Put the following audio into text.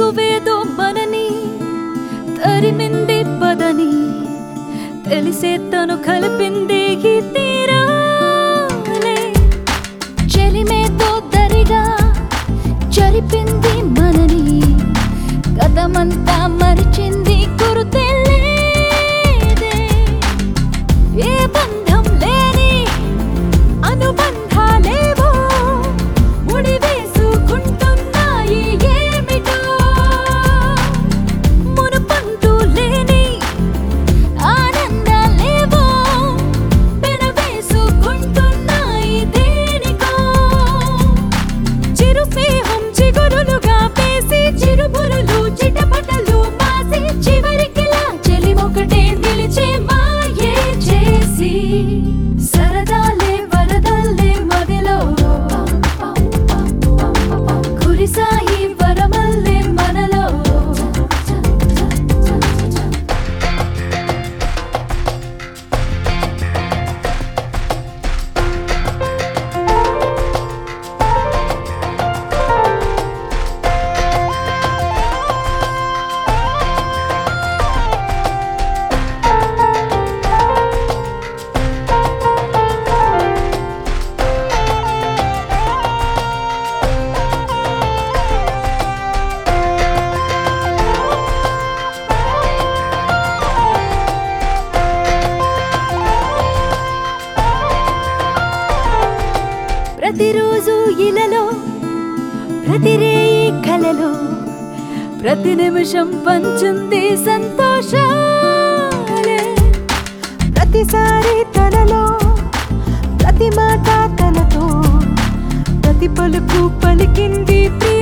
తక్కువేదో మనని తరిమింది పదని తెలిసే తను కలిపింది ఈ తీరాలే చెలిమేతో దరిగా జరిపింది మనని గతమంతా మరిచింది గురుతెలేదే ఏ బంధం లేని అనుబంధాలేవో ముడివేసుకుంటున్నాయి ఏమిటో మునుపంటూ లేని ఆనందాలేవో పెనవేసుకుంటున్నాయి దేనికో చిరుస్నేహం చిగురులుగా పేసి చిరుబురులు చిటపటలు మాసి చివరికిలా చెలిమొకటే నిలిచే మాయే చేసి సరదాలే వరదల్లే మదిలో కురిసాయి వరమల్లే మనలో ప్రతిరోజు ఇలలో ప్రతిరేయి కలలో ప్రతి నిమిషం పంచుంది సంతోషాలే ప్రతిసారి తనలో ప్రతి మాట తనతో ప్రతి పలుకు పలికింది ప్రియ